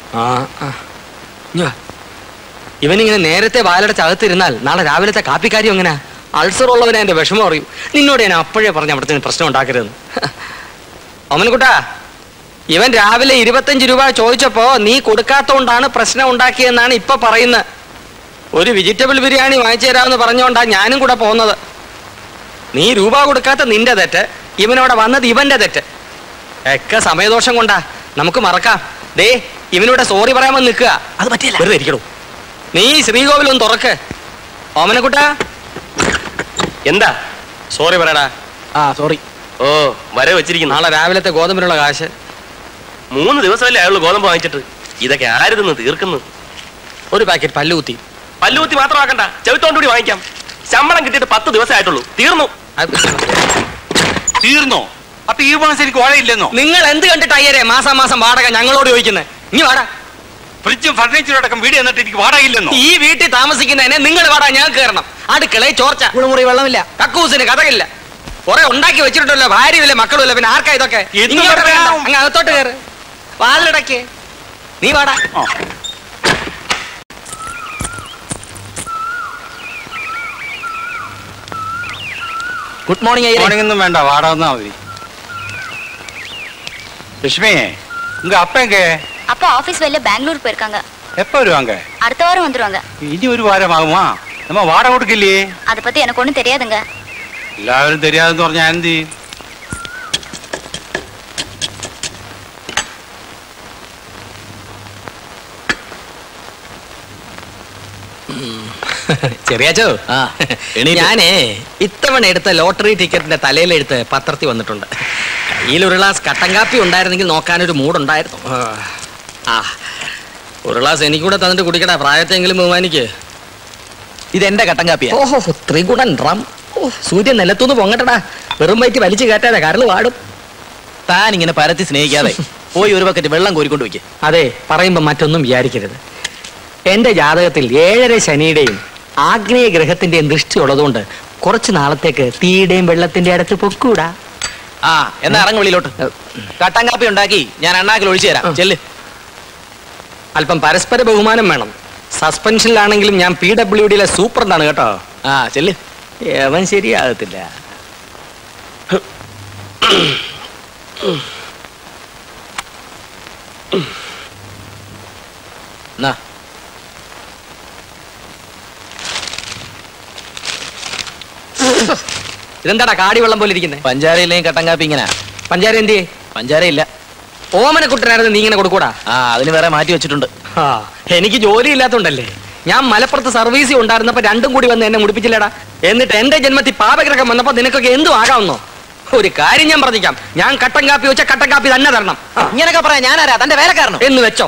ആ ആ. ഇഞ്ഞ് വാ. ഇവനിങ്ങനെ നേരത്തെ വാലടച്ച് അകത്തിരുന്നാൽ നാളെ രാവിലത്തെ കാപ്പിക്കാര്യം എങ്ങനെ അൾസർ ഉള്ളവനെ എന്റെ വിഷമം അറിയും നിന്നോട് ഞാൻ അപ്പോഴേ പറഞ്ഞ അവിടുത്തെ പ്രശ്നം ഉണ്ടാക്കരുതെന്ന് ഓമനക്കുട്ടാ ഇവൻ രാവിലെ ഇരുപത്തഞ്ച് രൂപ ചോദിച്ചപ്പോ നീ കൊടുക്കാത്തോണ്ടാണ് പ്രശ്നം ഉണ്ടാക്കിയെന്നാണ് ഇപ്പൊ പറയുന്നത് ഒരു വെജിറ്റബിൾ ബിരിയാണി വാങ്ങിച്ചു തരാമെന്ന് പറഞ്ഞുകൊണ്ടാ ഞാനും കൂടെ പോകുന്നത് നീ രൂപ കൊടുക്കാത്ത നിന്റെ തെറ്റ് ഇവനോടെ വന്നത് ഇവന്റെ തെറ്റ് ഒക്കെ സമയദോഷം കൊണ്ടാ നമുക്ക് മറക്കാം ദേ ഇവനോട് സോറി പറയാമെന്ന് നിൽക്കുക അത് പറ്റില്ല വെറുതെ ഇരിക്കണു നീ ശ്രീകോവിൽ ഒന്ന് തുറക്ക് ഓമനക്കുട്ട എന്താ സോറി പറയടാ ആ സോറി ഓ വരെ വെച്ചിരിക്കുന്നു നാളെ രാവിലത്തെ ഗോതമ്പിനുള്ള കാശ് മൂന്ന് ദിവസമല്ലേ അയാൾ ഗോതമ്പ് വാങ്ങിച്ചിട്ട് ഇതൊക്കെ ആര് തിന്ന് തീർക്കുന്നു ഒരു പാക്കറ്റ് പല്ലുകുത്തി പല്ലുകുത്തി മാത്രമാക്കണ്ട ചെവിത്തോണ്ട് കൂടി വാങ്ങിക്കാം ശമ്പളം കിട്ടിയിട്ട് പത്ത് ദിവസമേ ആയിട്ടുള്ളൂ തീർന്നു അത് തീർന്നോ അപ്പൊ ഈ മാസം എനിക്ക് വാഴയില്ലെന്നോ നിങ്ങൾ എന്ത് കണ്ടിട്ട് അയ്യരെ മാസം മാസം വാടക ഞങ്ങളോട് ചോദിക്കുന്നത് ഇനി വാടാ ഫ്രിഡ്ജും ഫർണിച്ചറും അടക്കം വീട് എന്നിട്ട് എനിക്ക് വാടകയില്ലെന്നോ ഈ വീട്ടിൽ താമസിക്കുന്നതിനെ നിങ്ങൾ വാടാ ഞാൻ കയറണം അടുക്കളയിൽ ചോർച്ച കുളിമുറി വെള്ളമില്ല കക്കൂസിന് കഥകില്ല കുറെ ഉണ്ടാക്കി വെച്ചിട്ടുണ്ടല്ലോ ഭാര്യയില്ല മക്കളുമില്ല പിന്നെ ആർക്കാ ഇതൊക്കെ എന്ത് ഇങ്ങോട്ട് പറയാം? വരണ്ട. അങ്ങ് അകത്തോട്ട് കയറ് വാതിലടക്ക് നീ വാടാ ആ. ഗുഡ് മോർണിംഗ് അയ്യേ മോർണിംഗൊന്നും വേണ്ട വാടക തന്നാ മതി லட்சுமி உங்க அப்பா எங்க அப்பா ஆபீஸ் வெளில பெங்களூர் போயிருக்காங்க எப்ப வருவாங்க அடுத்த வாரம் வந்துருவாங்க இனி ஒரு வாரம் ஆகுமா நம்ம வாடகை கொடுக்கலையே அதை பத்தி எனக்கு ஒண்ணும் தெரியாதுங்க എല്ലാവരും தெரியாதுன்னு പറഞ്ഞാ എന്ത് ചെയ്യും? ചെറിയാച്ചോ ആ, എണീറ്റ്. ഞാനേ ഇത്തവണ എടുത്ത ലോട്ടറി ടിക്കറ്റിന്റെ തലയിലെടുത്ത് പത്രത്തിൽ വന്നിട്ടുണ്ട് കയ്യിൽ ഒരു ഗ്ലാസ് കട്ടൻ കാപ്പി ഉണ്ടായിരുന്നെങ്കിൽ നോക്കാനൊരു മൂടുണ്ടായിരുന്നു ആ. ആ ഒരു ഗ്ലാസ് എനിക്കൂടെ തന്നിട്ട് കുടിക്കടാ പ്രായത്തെങ്കിലും ബഹുമാനിക്ക് ഇത് എന്റെ കട്ടൻ കാപ്പിയാ ഓഹോ ത്രിഗുണൻ റം ഓ സൂര്യൻ നിലത്തുനിന്ന് പൊങ്ങട്ടടാ വെറും വയറ്റ് വലിച്ചു കയറ്റാതെ കരള് വാടും താൻ ഇങ്ങനെ പരത്തി സ്നേഹിക്കാതെ പോയി ഒരു ബക്കറ്റ് വെള്ളം കോരിക്കൊണ്ട് വയ്ക്ക് അതെ പറയുമ്പോ മറ്റൊന്നും വിചാരിക്കരുത് എന്റെ ജാതകത്തിൽ ഏഴര ശനിയുടെയും ആഗ്നേയ ഗ്രഹത്തിന്റെയും ദൃഷ്ടി ഉള്ളതുകൊണ്ട് കുറച്ച് നാളത്തേക്ക് തീയുടെയും വെള്ളത്തിന്റെ അടുത്ത് പൊക്കൂടാ ആ എന്നാ ഇറങ്ങ് വെളിയിലോട്ട് കട്ടൻ കാപ്പി ഉണ്ടാക്കി ഞാൻ അണ്ണാക്കിൽ ഒഴിച്ചു തരാം ആ. ചെല്ല് അല്പം പരസ്പര ബഹുമാനം വേണം സസ്പെൻഷനിലാണെങ്കിലും ഞാൻ പി ഡബ്ല്യു ഡിയിലെ സൂപ്രണ്ടാണ് കേട്ടോ ആ ചെല്ല് അവൻ ശരിയാകത്തില്ല എന്നാ ഇതെന്താടാ കാടി വെള്ളം പോലെ ഇരിക്കുന്നത് പഞ്ചാരയിലെയും കട്ടൻ കാപ്പി ഇങ്ങനെ പഞ്ചാര എന്തിയെ പഞ്ചാര ഇല്ല ഓമന കുട്ടനായിരുന്നു നീ ഇങ്ങനെ കൊടുക്കൂടാ ആ അതിന് വേറെ മാറ്റി വെച്ചിട്ടുണ്ട് ആ എനിക്ക് ജോലി ഇല്ലാത്തോണ്ടല്ലേ ഞാൻ മലപ്പുറത്ത് സർവീസിൽ ഉണ്ടായിരുന്നപ്പോ രണ്ടും കൂടി വന്ന് എന്നെ മുടിപ്പിച്ചില്ലടാ എന്നിട്ട് എന്റെ ജന്മത്തിൽ പാപഗ്രഹം വന്നപ്പോ നിനക്കൊക്കെ എന്തും ആകാവുന്നോ ഒരു കാര്യം ഞാൻ പറഞ്ഞിക്കാം ഞാൻ കട്ടൻ കാപ്പി വെച്ച കട്ടൻ കാപ്പി തന്നെ തരണം ആ, ഇങ്ങനൊക്കെ പറയാം ഞാനാരാ തന്റെ വേലക്കാരനോ എന്ന് വെച്ചോ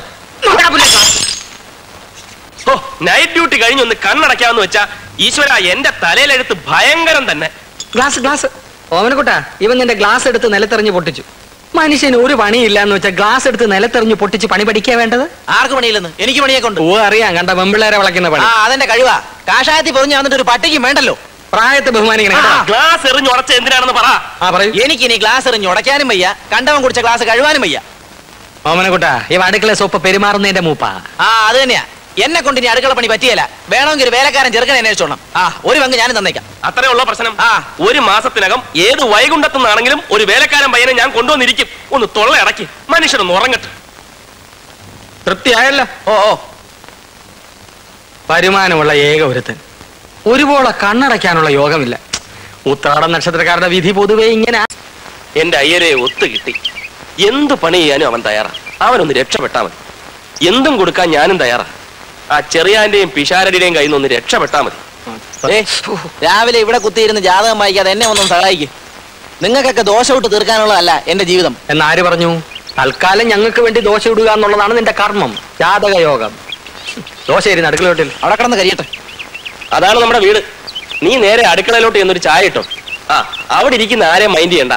ഓ നൈറ്റ് ഡ്യൂട്ടി കഴിഞ്ഞ് ഒന്ന് കണ്ണടയ്ക്കാന്ന് വെച്ചാ ഈശ്വര എന്റെ തലയിലെടുത്ത് ഭയങ്കരം തന്നെ ഗ്ലാസ് ഗ്ലാസ് ഓമനക്കുട്ടാ ഇവൻ നിന്റെ ഗ്ലാസ് എടുത്ത് നിലത്തെറിഞ്ഞ് പൊട്ടിച്ചു മനുഷ്യന് ഒരു പണിയില്ല എന്ന് വെച്ചാൽ ഗ്ലാസ് എടുത്ത് നിലത്തെറിഞ്ഞ് പൊട്ടിച്ച് പണി പഠിക്കാ വേണ്ടത് ആർക്ക് പണിയില്ലെന്ന് എനിക്ക് പണിയൊക്കെ ഉണ്ട് ഓ അറിയാം കണ്ട വെമ്പിള്ളേരെ വിളക്കുന്ന ആ പണി അതെന്റെ കഴിവാ കാഷായത്തിൽ പൊതിഞ്ഞ് വന്നിട്ട് ഒരു പട്ടിക്കും വേണ്ടല്ലോ പ്രായത്തെ ബഹുമാനിക്കണം കേട്ടോ. ഗ്ലാസ് എറിഞ്ഞ് ഉടച്ച എന്തിനാണെന്ന് പറ ആ പറയൂ എനിക്ക് ഇനി ഗ്ലാസ് എറിഞ്ഞ് ഉടയ്ക്കാനും വയ്യ കണ്ടവൻ കുടിച്ച ഗ്ലാസ് കഴുവാനും വയ്യ ഓമനക്കുട്ടാ ഇവ അടുക്കള സോപ്പ് പെരുമാറുന്നതിന്റെ മൂപ്പാ ആ അത് തന്നെയാ എന്നെ കൊണ്ട് ഇനി അടുക്കള പണി പറ്റിയല്ല വേണമെങ്കിൽ ഒരു വേലക്കാരൻ ചെറുക്കനെ അന്വേഷിച്ചോണം ആ ഒരു പങ്ക് ഞാനും തന്നേക്കാം അത്രേ ഉള്ള പ്രശ്നം ആ. ഒരു മാസത്തിനകം ഏത് വൈകുണ്ഠത്തുനിന്നാണെങ്കിലും ഒരു വേലക്കാരൻ പയ്യനെ ഞാൻ കൊണ്ടുവന്നിരിക്കും ഒന്ന് തൊള്ള അടക്കി മനുഷ്യനൊന്ന് ഉറങ്ങട്ടെ തൃപ്തിയായല്ലോ ഓ ഓ വരുമാനമുള്ള ഏക ഒരുത്തൻ ഒരുപോലെ കണ്ണടയ്ക്കാനുള്ള യോഗമില്ല ഉത്രാട നക്ഷത്രക്കാരുടെ വിധി പൊതുവെ ഇങ്ങനെ എന്റെ അയ്യരെ ഒത്തു കിട്ടി എന്ത് പണി ചെയ്യാനും അവൻ തയ്യാറാ അവനൊന്ന് രക്ഷപ്പെട്ടാ മതി എന്തും കൊടുക്കാൻ ഞാനും തയ്യാറാ ആ ചെറിയാന്റെയും പിഷാരടിയുടെയും കയ്യിൽ നിന്ന് ഒന്ന് രക്ഷപ്പെട്ടാ മതി ഏ, രാവിലെ ഇവിടെ കുത്തിയിരുന്ന് ജാതകം വായിക്കാതെ എന്നെ ഒന്നും സഹായിക്കും നിങ്ങൾക്കൊക്കെ ദോശ വിട്ട് തീർക്കാനുള്ളതല്ല എന്റെ ജീവിതം എന്നാര് പറഞ്ഞു തൽക്കാലം ഞങ്ങൾക്ക് വേണ്ടി ദോശ ഇടുക എന്നുള്ളതാണ് നിന്റെ കർമ്മം ജാതക യോഗം ദോശ ഇരുന്ന് അടുക്കളോട്ടിൽ അവിടെ കിടന്ന് കരിയട്ടെ അതാണ് നമ്മുടെ വീട് നീ നേരെ അടുക്കളയിലോട്ട് ചെന്നൊരു ചായ ഇട്ടോ ആ അവിടെ ഇരിക്കുന്ന ആരെയും മൈൻഡ് ചെയ്യണ്ട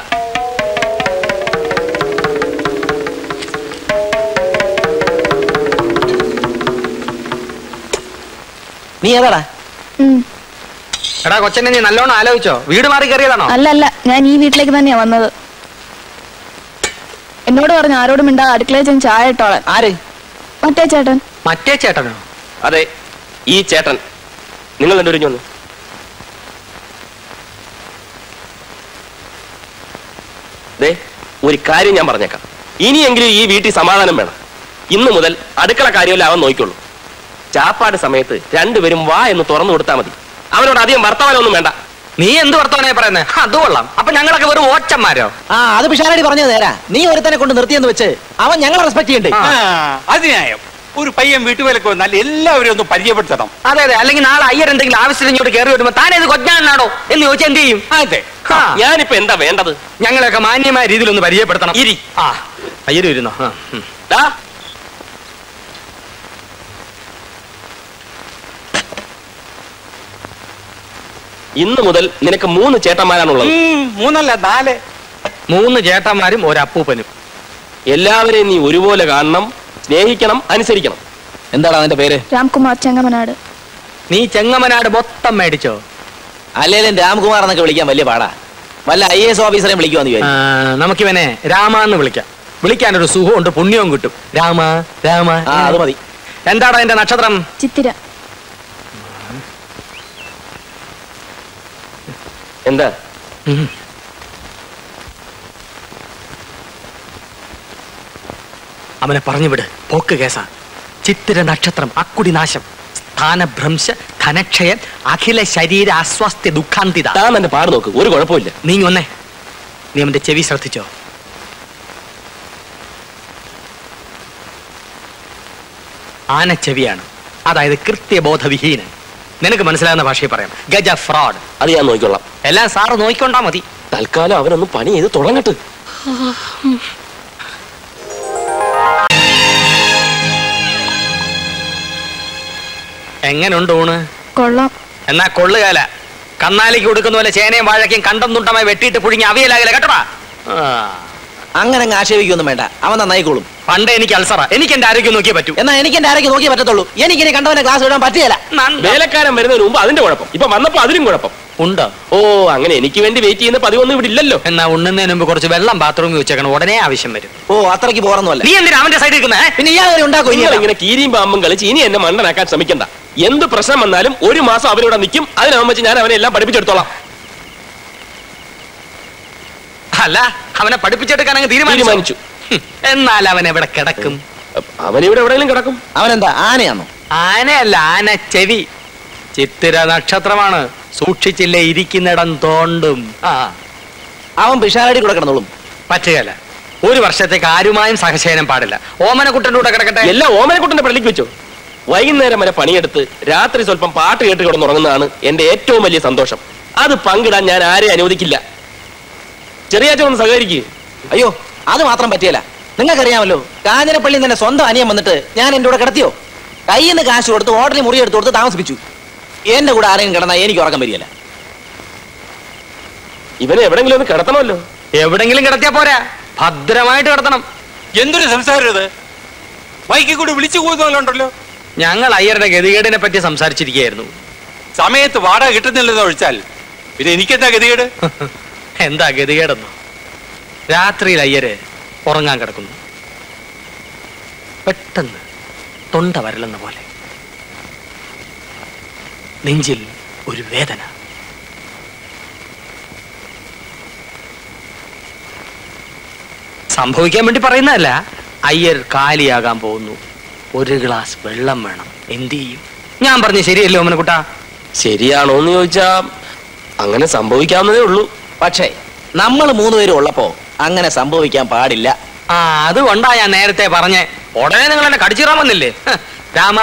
നീ ഏതാടാ ഉം. എടാ കൊച്ചനെ നീ നല്ലോണം ആലോചിച്ചോ വീട് മാറി കയറിയതാണോ അല്ല അല്ല ഞാൻ ഈ വീട്ടിലേക്ക് തന്നെയാ വന്നത് എന്നോട് പറഞ്ഞു ആരോടും മിണ്ടാ അടുക്കളയിൽ ചെന്ന് ചായ ഇട്ടോളാൻ ആര് മറ്റേ ചേട്ടൻ മറ്റേ ചേട്ടനോ അതെ ഈ ചേട്ടൻ നിങ്ങൾ രണ്ടുപേരും വന്നു ദേ ഒരു കാര്യം ഞാൻ പറഞ്ഞേക്കാം ഇനിയെങ്കിലും ഈ വീട്ടിൽ സമാധാനം വേണം ഇന്നു മുതൽ അടുക്കള കാര്യമല്ല അവൻ നോക്കിക്കൊള്ളൂ ചാപ്പാട് സമയത്ത് രണ്ടുപേരും വാ എന്ന് തുറന്നു കൊടുത്താൽ മതി അവനോട് അധികം വർത്തമാനമൊന്നും വേണ്ട നീ എന്ത് വർത്തമാനാ പറയുന്നത് അത് കൊള്ളാം അപ്പൊ ഞങ്ങളൊക്കെ വെറും ഓച്ചന്മാരോ ആ അത് പിഷാരടി പറഞ്ഞത് നേരാ നീ ഒരുത്തനെ കൊണ്ട് നിർത്തിയെന്ന് വെച്ച് അവൻ ഞങ്ങളെ റെസ്പെക്ട് ചെയ്യണ്ടേ ആ. ആ, അത് ന്യായം ഒരു പയ്യൻ വീട്ടുവേലക്ക് വന്നാൽ എല്ലാവരും ഒന്ന് പരിചയപ്പെടുത്തണം അതെ അതെ അല്ലെങ്കിൽ നാളെ അയ്യർ എന്തെങ്കിലും ആവശ്യത്തിന് ഇങ്ങോട്ട് കയറി വരുമ്പോ താനേ ഇത് കൊച്ചാണാടോ എന്ന് ചോദിച്ചാൽ എന്ത് ചെയ്യും അതെ ആ, ഞാനിപ്പോ എന്താ വേണ്ടത് ഞങ്ങളെയൊക്കെ മാന്യമായ രീതിയിൽ ഒന്ന് പരിചയപ്പെടുത്തണം ഇരി. ആ അയ്യര് ഇരുന്നോ ആ, ഉം. ദാ, ഇന്ന് മുതൽ നിനക്ക് മൂന്ന് ചേട്ടന്മാരാണുള്ളത് ഉം, മൂന്നല്ല നാല് മൂന്ന് ചേട്ടന്മാരും ഒരപ്പൂപ്പനും എല്ലാവരെയും നീ ഒരുപോലെ കാണണം സ്നേഹിക്കണം അനുസരിക്കണം എന്താണ് അവന്റെ പേര് രാംകുമാർ ചെങ്ങമനാട് നീ ചെങ്ങമനാട് മൊത്തം മേടിച്ചോ അല്ലേലും രാംകുമാർ എന്നൊക്കെ വിളിക്കാൻ വലിയ പാടാ വല്ല ഐ എസ് ഓഫീസറെ വിളിക്കുവാന്ന് ആ, വിചാരിച്ചു നമുക്കിവനെ രാമ എന്ന് വിളിക്കാം വിളിക്കാനൊരു സുഖമുണ്ട് പുണ്യവും കിട്ടും രാമ രാമ ആ അത് മതി എന്താടാ എന്റെ നക്ഷത്രം ചിത്തിര എന്താ ഉം. അവനെ പറഞ്ഞു വിട് പോക്ക് കേസാ ചിത്തിര നക്ഷത്രം അക്കുടി നാശം സ്ഥാനഭ്രംശ ധനക്ഷയം അഖില ശരീര അസ്വാസ്ഥ്യ ദുഃഖാന്തിത താൻ എന്റെ പാട് നോക്ക് ഒരു കുഴപ്പമില്ല നീ ഒന്നേ നീ അവന്റെ ചെവി ശ്രദ്ധിച്ചോ ആനച്ചെവിയാണ് അതായത് കൃത്യബോധവിഹീനൻ നിനക്ക് മനസ്സിലാകുന്ന ഭാഷയിൽ പറയാം ഗജ ഫ്രോഡ് അത് ഞാൻ നോക്കിക്കൊള്ളാം എല്ലാം സാറ് നോക്കിക്കൊണ്ടാ മതി തൽക്കാലം അവനൊന്ന് പണി ചെയ്ത് തുടങ്ങട്ടെ എങ്ങനുണ്ട് ഊണ് കൊള്ളാം എന്നാ കൊള്ളുകാല കന്നാലിക്ക് കൊടുക്കുന്ന പോലെ ചേനയും വാഴയ്ക്കും കണ്ടം തുണ്ടമായി വെട്ടിയിട്ട് പുഴുങ്ങി അവിയലാകല കേട്ടോടാ ആ. അങ്ങനെ അങ്ങ് ആക്ഷേപിക്കൊന്നും വേണ്ട അവൻ നന്നായിക്കോളും പണ്ടേ എനിക്ക് അൾസറ എനിക്ക് എന്റെ ആരോഗ്യം നോക്കിയേ പറ്റൂ എന്നാ എനിക്ക് എന്റെ ആരൊക്കെ നോക്കിയേ പറ്റത്തുള്ളൂ എനിക്കിനി കണ്ടവനെ ക്ലാസ് വിടാൻ പറ്റിയല്ല നന്ദ. വേലക്കാരൻ വരുന്നതിന് മുമ്പ് അതിന്റെ കുഴപ്പം ഇപ്പൊ വന്നപ്പോ അതിനും കുഴപ്പം ഉണ്ടോ ഓ അങ്ങനെ എനിക്ക് വേണ്ടി വെയിറ്റ് ചെയ്യുന്ന പതിവൊന്നും ഇവിടെ ഇല്ലല്ലോ എന്നാ ഉണ്ണുന്നതിന് മുമ്പ് കുറച്ച് വെള്ളം ബാത്റൂമിൽ വെച്ചേക്കണം ഉടനെ ആവശ്യം വരും ഓ അത്രയ്ക്ക് പോറൊന്നുമല്ല നീ എന്തിനാ അവന്റെ സൈഡിൽ നിൽക്കുന്നേ പിന്നെ ഇയാൾ ഒരു ഉണ്ടാക്കും ഇനി നിങ്ങൾ ഇങ്ങനെ കീരിയും പാമ്പും കളിച്ച് ഇനി എന്നെ മണ്ടനാക്കാൻ ശ്രമിക്കണ്ട എന്ത് പ്രശ്നം വന്നാലും ഒരു മാസം അവനിവിടെ നിൽക്കും അതിനാവും വെച്ച് ഞാൻ അവനെ എല്ലാം പഠിപ്പിച്ചെടുത്തോളാം അല്ല അവനെ പഠിപ്പിച്ചെടുക്കാൻ അങ്ങ് തീരുമാനിച്ചു തീരുമാനിച്ചു. എന്നാൽ അവൻ എവിടെ കിടക്കും അവനിവിടെ എവിടെയെങ്കിലും കിടക്കും അവനെന്താ ആനയാണോ ആനയല്ല ആന ചെവി ചിത്തിര നക്ഷത്രമാണ് സൂക്ഷിച്ചില്ലേ ഇരിക്കുന്നിടം തോണ്ടും ആ അവൻ പിഷാരടി കൂടെ കിടന്നോളും പറ്റുകയല്ല ഒരു വർഷത്തേക്ക് ആരുമായും സഹശയനം പാടില്ല ഓമനക്കുട്ടൻ്റെ കൂടെ കിടക്കട്ടെ എല്ലാം ഓമനക്കുട്ടന്റെ പള്ളിക്ക് വെച്ചോ വൈകുന്നേരം വരെ പണിയെടുത്ത് രാത്രി സ്വല്പം പാട്ട് കേട്ട് കിടന്നുറങ്ങുന്നതാണ് എന്റെ ഏറ്റവും വലിയ സന്തോഷം അത് പങ്കിടാൻ ഞാൻ ആരെയും അനുവദിക്കില്ല ചെറിയാറ്റം ഒന്ന് സഹകരിക്കുക അയ്യോ അത് മാത്രം പറ്റിയല്ല നിങ്ങൾക്കറിയാമല്ലോ കാഞ്ഞിരപ്പള്ളി തന്നെ സ്വന്തം അനിയൻ വന്നിട്ട് ഞാൻ എന്റെ കൂടെ കിടത്തിയോ കയ്യിൽ നിന്ന് കാശ് കൊടുത്ത് ഹോട്ടലിൽ മുറി എടുത്ത് കൊടുത്ത് താമസിപ്പിച്ചു എന്റെ കൂടെ ആരെങ്കിലും കിടന്നാൽ എനിക്ക് ഉറക്കം വരികയില്ല ഇവനെ എവിടെങ്കിലും ഒന്ന് കിടത്തണമല്ലോ എവിടെങ്കിലും കിടത്തിയാ പോരാ ഭദ്രമായിട്ട് കിടത്തണം എന്തൊരു സംസാരം ഇത് ബൈക്കിൽ കൂടി വിളിച്ചു പോകുന്നല്ലോ ഞങ്ങൾ അയ്യരുടെ ഗതികേടിനെ പറ്റി സംസാരിച്ചിരിക്കുകയായിരുന്നു സമയത്ത് വാടക കിട്ടുന്നില്ലെന്ന് ഒഴിച്ചാൽ പിന്നെ എനിക്കെന്താ ഗതികേട് എന്താ ഗതികേടെന്നോ രാത്രിയിൽ അയ്യര് ഉറങ്ങാൻ കിടക്കുന്നു പെട്ടെന്ന് തൊണ്ട വരളുന്ന പോലെ നെഞ്ചിൽ ഒരു വേദന സംഭവിക്കാൻ വേണ്ടി പറയുന്നതല്ല അയ്യർ കാലിയാകാൻ പോകുന്നു ഒരു ഗ്ലാസ് വെള്ളം വേണം എന്ത് ചെയ്യും ഞാൻ പറഞ്ഞു ശരിയല്ലോ ഓമനക്കുട്ടാ ശരിയാണോ എന്ന് ചോദിച്ചാ അങ്ങനെ സംഭവിക്കാവുന്നതേ ഉള്ളൂ പക്ഷേ നമ്മൾ മൂന്നുപേരും ഉള്ളപ്പോ അങ്ങനെ സംഭവിക്കാൻ പാടില്ല ആ അതുകൊണ്ടാ ഞാൻ നേരത്തെ പറഞ്ഞേ ഉടനെ നിങ്ങൾ എന്നെ കടിച്ചിറാൻ വന്നില്ലേ ഹ്, രാമ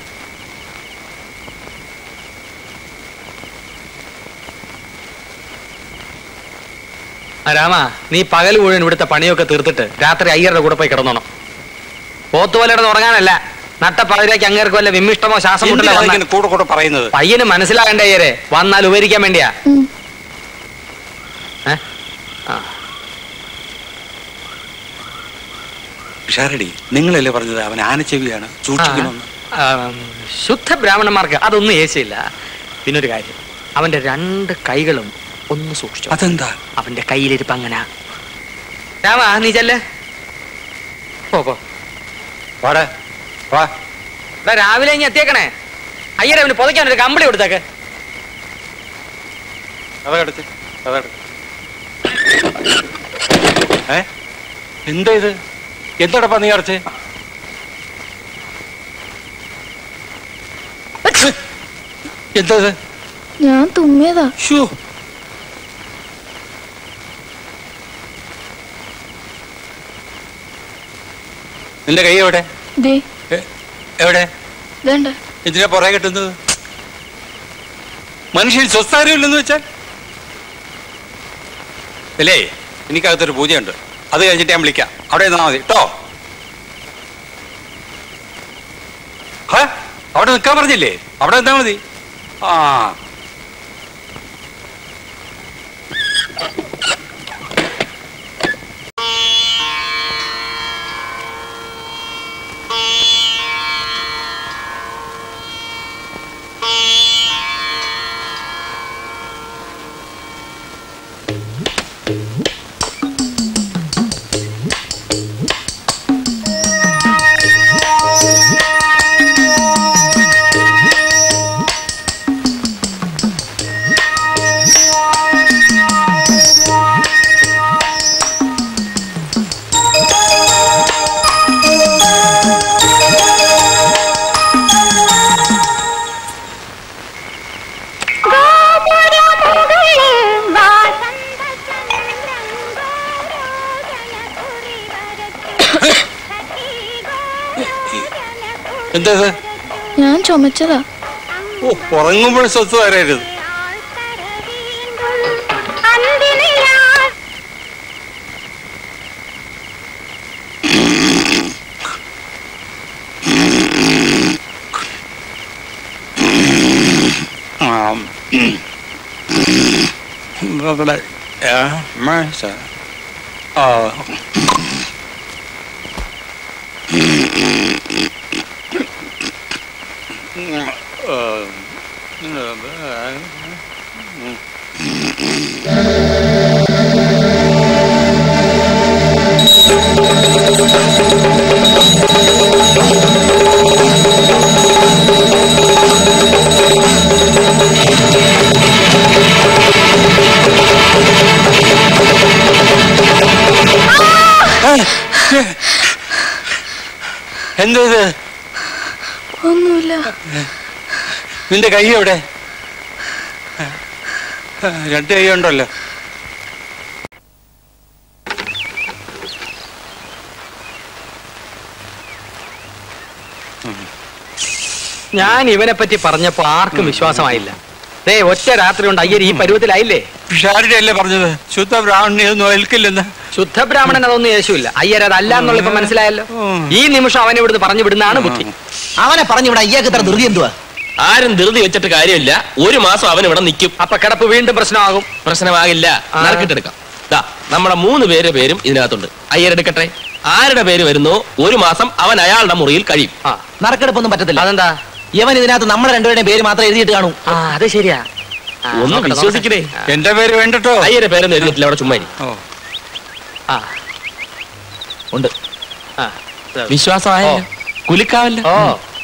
ആ, രാമ നീ പകൽ മുഴുവൻ ഇവിടുത്തെ പണിയൊക്കെ തീർത്തിട്ട് രാത്രി അയ്യരുടെ കൂടെ പോയി കിടന്നോണം പോത്തുപോലെ കിടന്ന് ഉറങ്ങാനല്ല നട്ട പതിരേക്ക് അങ്ങേർക്ക് വല്ല വിമ്മിഷ്ടമോ ശ്വാസം മുട്ടലോ എന്തിനാ വന്നാ- ഇങ്ങനെ കൂടെ കൂടെ പറയുന്നത് പയ്യന് മനസ്സിലാകണ്ടേ അയ്യരെ വന്നാൽ ഉപകരിക്കാൻ വേണ്ടിയാ ഉം. ഏ? ആ ഷാരടി നിങ്ങളല്ലേ പറഞ്ഞത് അവൻ ആനച്ചെവിയാണ് സൂക്ഷിക്കണമെന്ന് ആ, ശുദ്ധ ബ്രാഹ്മണന്മാർക്ക് അതൊന്നും ഏശയില്ല പിന്നൊരു കാര്യം അവന്റെ രണ്ട് കൈകളും ഒന്ന് സൂക്ഷിച്ചു അതെന്താ അവന്റെ കയ്യിലിരിപ്പ് അങ്ങനെ രാമ നീ ചെല്ല് പോ പോ വാടാ വാ എടാ, രാവിലെ ഇനി എത്തിയേക്കണേ അയ്യരെ അവന് പുതയ്ക്കാൻ ഒരു കമ്പിളി കൊടുത്തേക്ക് അതടച്ച് അതടച്ച് ഏ എന്താ ഇത് എന്താടപ്പാ നീ അടച്ച് എന്താ ഇത് ഞാൻ തുമ്മിയതാ ഷൂ നിന്റെ കൈ എവിടെ ദേ എ- എവിടെ ഇതണ്ട എന്തിനാ പുറകെ കിട്ടുന്നത് മനുഷ്യൻ സ്വസ്ഥാരമില്ലെന്ന് വെച്ചാൽ അല്ലേ എനിക്കകത്തൊരു പൂജയുണ്ട് അത് കഴിഞ്ഞിട്ട് ഞാൻ വിളിക്കാം അവിടെ നിന്നാ മതി കേട്ടോ ഹ? അവിടെ നിൽക്കാൻ പറഞ്ഞില്ലേ അവിടെ നിന്നാ മതി ആ എന്താ ഇത് ഞാൻ ചുമച്ചതാ ഓ ഉറങ്ങുമ്പോൾ സ്വത്ത് വരരുത് ആം. ഇവിടെ, ആ, മേശ. ആ. എന്താ ഇത് ഒന്നുമില്ല നിന്റെ കൈ എവിടെ രണ്ട് കൈ ഉണ്ടല്ലോ ഞാൻ ഇവനെ പറ്റി പറഞ്ഞപ്പോ ആർക്കും വിശ്വാസമായില്ല ദേ ഒറ്റ രാത്രി കൊണ്ട് അയ്യർ ഈ പരുവത്തിലായില്ലേ പിഷാരുടെ അല്ലേ പറഞ്ഞത് ശുദ്ധ ബ്രാഹ്മണിയൊന്നും ഏൽക്കില്ലെന്ന് ശുദ്ധ ബ്രാഹ്മണൻ അതൊന്നും യേശുവില്ല അയ്യർ അതല്ല എന്നുള്ള ഇപ്പൊ മനസ്സിലായല്ലോ ഉം. ഈ നിമിഷം അവനെ ഇവിടുന്ന് പറഞ്ഞു വിടുന്നതാണ് ബുദ്ധി അവനെ പറഞ്ഞു ഇവിടെ അയ്യാക്ക് ഇത്ര ധൃതി എന്തുവാ ആരും ധൃതി വെച്ചിട്ട് കാര്യമില്ല ഒരു മാസം അവൻ ഇവിടെ നിൽക്കും അപ്പൊ കിടപ്പ് വീണ്ടും പ്രശ്നമാകും പ്രശ്നമാകില്ല ആ. നറുക്കിട്ടെടുക്കാം ദാ നമ്മുടെ മൂന്ന് പേര് പേരും ഇതിനകത്തുണ്ട് അയ്യരെടുക്കട്ടെ ആരുടെ പേര് വരുന്നോ ഒരു മാസം അവൻ അയാളുടെ മുറിയിൽ കഴിയും ആ നറുക്കെടുപ്പൊന്നും പറ്റത്തില്ല അതെന്താ ഇവൻ ഇതിനകത്ത് നമ്മുടെ രണ്ടുപേരുടെയും പേര് മാത്രം എഴുതിയിട്ട് കാണൂ ആ അത് ശരിയാ ആ, ഒന്ന് നോക്കട്ടെ, വിശ്വസിക്കണേ എന്റെ പേര് വേണ്ടട്ടോ അയ്യരെ പേരൊന്നും എഴുതിയിട്ടില്ല അവിടെ ചുമ്മാ ഇരി. ഓ ആ ഉണ്ട് ആ ഇതാ. വിശ്വാസമായ ഓ. കുലിക്കാവല്ല ഓ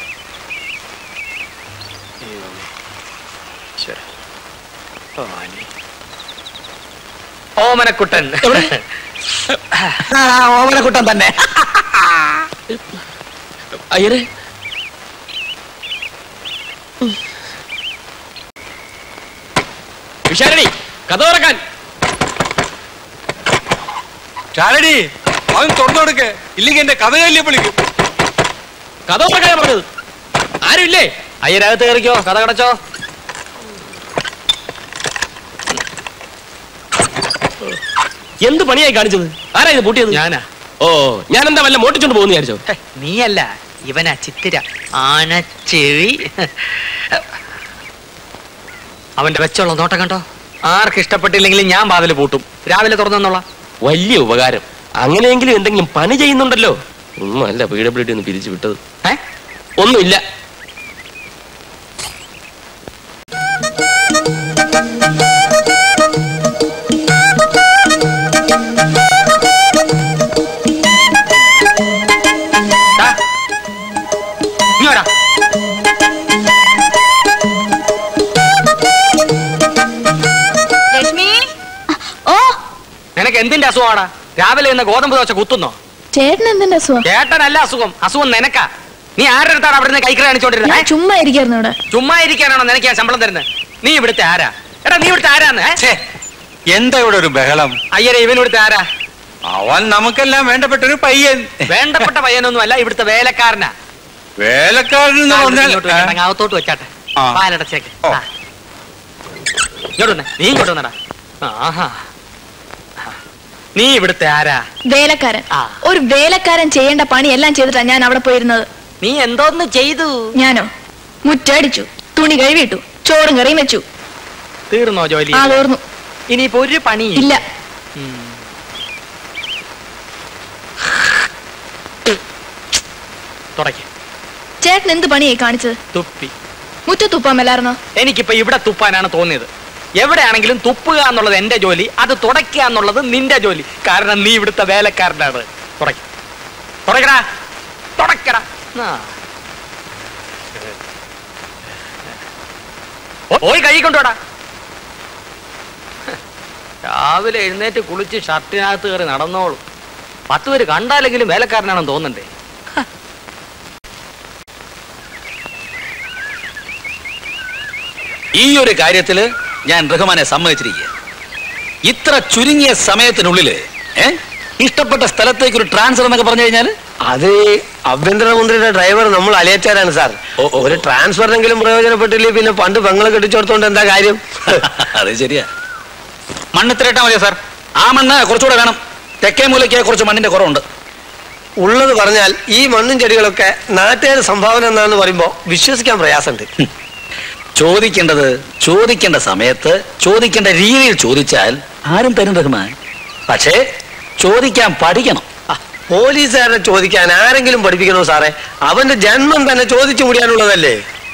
ഓമനക്കുട്ടൻ ആ ഓമനക്കുട്ടൻ തന്നെ അയ്യരെ വിശാരണി കഥ തുറക്കാൻ ചാരടി അവൻ തുറന്നു കൊടുക്ക് ഇല്ലെങ്കിൽ എന്റെ കഥ കല്യ വിളിക്കും കഥ തുറക്കാൻ പറഞ്ഞത് ആരുമില്ലേ അയ്യരകത്ത് കയറിക്കോ കഥ കടച്ചോ എന്ത് പണിയായി കാണിച്ചത് ആരാ ഇത് പൂട്ടിയത് ഞാനാ ഓ ഞാൻ എന്താ വല്ല മോട്ടിച്ചോണ്ട് പോകുന്നു വിചാരിച്ചോ ഹെ, നീയല്ല ഇവനാ ചിത്തിര ആനച്ചെവി അവന്റെ വെച്ചുള്ള നോട്ടം കണ്ടോ ആർക്ക് ഇഷ്ടപ്പെട്ടില്ലെങ്കിലും ഞാൻ വാതിൽ പൂട്ടും രാവിലെ തുറന്നെന്നുള്ള വലിയ ഉപകാരം അങ്ങനെയെങ്കിലും എന്തെങ്കിലും പണി ചെയ്യുന്നുണ്ടല്ലോ ഒന്നും അല്ല പി ഡബ്ല്യു ഡി ഒന്ന് പിരിച്ചു വിട്ടത് ഏ ഒന്നുമില്ല ദാ, എന്തിന്റെ അസുഖമാടാ രാവിലെ ഇന്ന് ഗോതമ്പ് ദോശ കുത്തുന്നോ ചേട്ടൻ എന്തിന്റെ അസുഖം ചേട്ടനല്ല അസുഖം അസുഖം നിനക്കാ നീ ആരുടെ അടുത്താണ് അവിടെ നിന്ന് കൈക്കറി ഞാൻ കാണിച്ചോണ്ടിരുന്നത് ചുമ്മാ ഇരിക്കായിരുന്നു ഇവിടെ ചുമ്മാ ഇരിക്കാനാണോ നിനക്ക് ഞാൻ ശമ്പളം തരുന്നത് നീ ഇവിടുത്തെ ആരാ എടാ നീ ഇവിടുത്തെ ആരാന്ന് ഏ? ഛേ, എന്താ ഇവിടെ ഒരു ബഹളം അയ്യരെ ഇവൻ ഇവിടുത്തെ ആരാ അവൻ നമുക്കെല്ലാം വേണ്ടപ്പെട്ട ഒരു പയ്യൻ വേണ്ടപ്പെട്ട പയ്യനൊന്നും അല്ല ഇവിടുത്തെ വേലക്കാരനാ വേലക്കാരൻ എന്ന് ആ, പറഞ്ഞാൽ ഇങ്ങോട്ട് വെക്കട്ടെ, അങ്ങ് അകത്തോട്ട് വെച്ചാട്ടെ ആ. പാലടച്ചേക്ക് ഓ. ആ. ഇങ്ങോട്ട് വന്നേ നീ ഇങ്ങോട്ട് വന്നടാ ആഹാ ആ. നീ ഇവിടുത്തെ ആരാ വേലക്കാരൻ ആ. ഒരു വേലക്കാരൻ ചെയ്യേണ്ട പണി എല്ലാം ചെയ്തിട്ടാ ഞാൻ അവിടെ പോയിരുന്നത് നീ എന്തോന്ന് ചെയ്തു ഞാനോ മുറ്റടിച്ചു തുണി കഴുകിയിട്ടു ചോറും കറിയും വെച്ചു തീർന്നോ ജോലി ആ തീർന്നു ഇനിയിപ്പോ ഒരു പണി ഇല്ല തുടയ്ക്ക് ചേട്ടൻ എന്ത് പണിയായി കാണിച്ചത് തുപ്പി മുറ്റത്തുപ്പാൻ മേലായിരുന്നോ എനിക്കിപ്പോ ഇവിടെ തുപ്പാനാണ് തോന്നിയത് എവിടെയാണെങ്കിലും തുപ്പുക എന്നുള്ളത് എന്റെ ജോലി അത് തുടയ്ക്കുക എന്നുള്ളത് നിന്റെ ജോലി കാരണം നീ ഇവിടുത്തെ വേലക്കാരനാണ് തുടയ്ക്ക തുടക്കടാ തുടക്കടാ ആ. ഓ- പോയി കഴുകിക്കൊണ്ടോടാ രാവിലെ എഴുന്നേറ്റ് കുളിച്ച് ഷർട്ടിനകത്ത് കയറി നടന്നോളൂ പത്ത് പേര് കണ്ടാലെങ്കിലും വേലക്കാരനാണെന്ന് തോന്നണ്ടേ ഈ ഒരു കാര്യത്തില് ഞാൻ റഹ്മാനെ സമ്മതിച്ചിരിക്കുക ഇത്ര ചുരുങ്ങിയ സമയത്തിനുള്ളില് ഏ ഇഷ്ടപ്പെട്ട സ്ഥലത്തേക്ക് ഒരു ട്രാൻസ്ഫർ എന്നൊക്കെ പറഞ്ഞു കഴിഞ്ഞാൽ അത് ആഭ്യന്തരമന്ത്രിയുടെ ഡ്രൈവർ നമ്മൾ അലിയച്ചാരാണ് സാർ ഓ, ഓ. ഒരു ട്രാൻസ്ഫറിനെങ്കിലും പ്രയോജനപ്പെട്ടില്ലേ പിന്നെ പണ്ട് പെങ്ങളെ കെട്ടിച്ചോർത്തോണ്ട് എന്താ കാര്യം അത് ശരിയാ മണ്ണിത്തിരട്ടാ മതിയോ സാർ ആ മണ്ണ് കുറച്ചുകൂടെ വേണം തെക്കേ മൂലയ്ക്ക് കുറച്ച് മണ്ണിന്റെ കുറവുണ്ട് ഉള്ളത് പറഞ്ഞാൽ ഈ മണ്ണും ചെടികളൊക്കെ നാട്ടുകാർ സംഭാവന എന്നാന്ന് പറയുമ്പോ വിശ്വസിക്കാൻ പ്രയാസമുണ്ട് ചോദിക്കേണ്ടത് ചോദിക്കേണ്ട സമയത്ത് ചോദിക്കേണ്ട രീതിയിൽ ചോദിച്ചാൽ ആരും തരും റഹ്മാൻ പക്ഷേ ചോദിക്കാൻ പഠിക്കണം ആ, പോലീസുകാരനെ ചോദിക്കാൻ ആരെങ്കിലും പഠിപ്പിക്കണോ സാറേ അവന്റെ ജന്മം തന്നെ ചോദിച്ചു മുടിയാനുള്ളതല്ലേ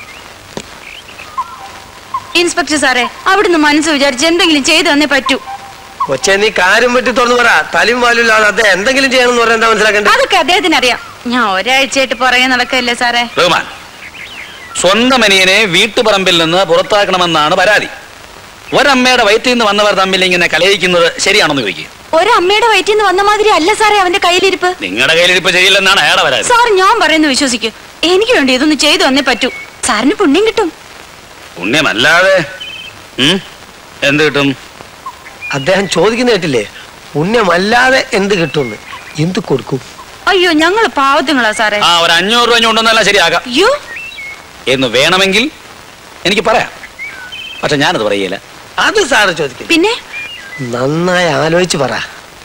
ഇൻസ്പെക്ടർ സാറേ അവിടുന്ന് മനസ്സ് വിചാരിച്ച് എന്തെങ്കിലും ചെയ്തു തന്നേ പറ്റൂ കൊച്ചെ നീ കാര്യം പറ്റി തുറന്നു പറ തലയും വാലില്ലാതെ അദ്ദേഹം എന്തെങ്കിലും ചെയ്യണമെന്ന് പറഞ്ഞാൽ എന്താ മനസ്സിലാക്കണ്ടേ അതൊക്കെ അദ്ദേഹത്തിന് അറിയാം ഞാൻ ഒരാഴ്ചയായിട്ട് പുറകെ നടക്കല്ലേ സാറേ റഹ്മാൻ സ്വന്തം അനിയനെ വീട്ടുപറമ്പിൽ നിന്ന് പുറത്താക്കണമെന്നാണ് പരാതി ഒരമ്മയുടെ വയറ്റിൽ നിന്ന് വന്നവർ തമ്മിൽ ഇങ്ങനെ കലയിക്കുന്നത് ശരിയാണെന്ന് ചോദിക്കുക ഒരമ്മയുടെ വയറ്റിൽ നിന്ന് വന്ന മാതിരി അല്ല സാറേ അവന്റെ കയ്യിലിരിപ്പ് നിങ്ങളുടെ കയ്യിലിരിപ്പ് ചെയ്യില്ലെന്നാണ് അയാളുടെ പരാതി സാർ ഞാൻ പറയുന്നു വിശ്വസിക്കൂ എനിക്ക് വേണ്ടി ഇതൊന്ന് ചെയ്തു തന്നേ പറ്റൂ സാറിന് പുണ്യം കിട്ടും പുണ്യമല്ലാതെ ഉം? എന്ത് കിട്ടും അദ്ദേഹം ചോദിക്കുന്ന കേട്ടില്ലേ പുണ്യമല്ലാതെ എന്ത് കിട്ടുമെന്ന് എന്ത് കൊടുക്കും അയ്യോ ഞങ്ങൾ പാവത്തുങ്ങളാ സാറേ ആ ഒരു അഞ്ഞൂറ് രൂപ കൊണ്ടൊന്നെല്ലാം ശരിയാകാം അയ്യോ എന്ന് വേണമെങ്കിൽ എനിക്ക് പറയാം പക്ഷെ ഞാനത് പറയില്ല അത് സാറ് ചോദിക്കും പിന്നെ നന്നായി ആലോചിച്ച് പറ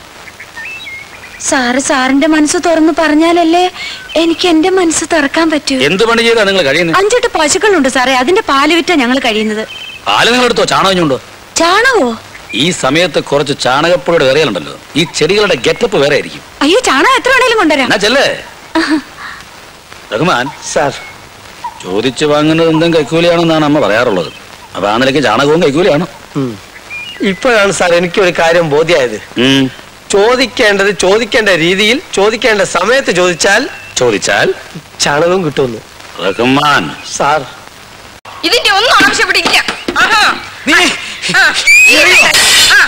സാറ് സാറിന്റെ മനസ്സ് തുറന്ന് പറഞ്ഞാലല്ലേ എനിക്ക് എന്റെ മനസ്സ് തുറക്കാൻ പറ്റൂ എന്ത് പണി ചെയ്താ നിങ്ങൾ കഴിയുന്നത് അഞ്ചെട്ട് പശുക്കളുണ്ട് സാറേ അതിന്റെ പാല് വിറ്റാ ഞങ്ങൾ കഴിയുന്നത് പാല് നിങ്ങൾ എടുത്തോ ചാണകഞ്ഞുണ്ടോ ചാണകോ ഈ സമയത്ത് കുറച്ച് ചാണകപ്പൊടിയുടെ വേറെയുണ്ടല്ലോ ഈ ചെടികളുടെ ഗെറ്റപ്പ് വേറെ ആയിരിക്കും അയ്യോ ചാണകം എത്ര വേണേലും കൊണ്ടുവരാം എന്നാ ചെല്ലേ റഹ്മാൻ സാർ ചോദിച്ചു വാങ്ങുന്നത് എന്തും കൈക്കൂലിയാണെന്നാണ് അമ്മ പറയാറുള്ളത് അപ്പൊ ആ നിലയ്ക്ക് ചാണകവും കൈക്കൂലിയാണ് ഉം. ഇപ്പോഴാണ് സാർ എനിക്കൊരു കാര്യം ബോധ്യമായത് ഉം. ചോദിക്കേണ്ടത് ചോദിക്കേണ്ട രീതിയിൽ ചോദിക്കേണ്ട സമയത്ത് ചോദിച്ചാൽ ചോദിച്ചാൽ ചാണകവും കിട്ടുമെന്ന് റഹ്മാൻ സാർ ഇതിന്റെ ഒന്നും ആവശ്യപ്പെട്ടില്ല ആഹാ നീ ആ, ഈ ഇടയ്ക്ക്. ആ.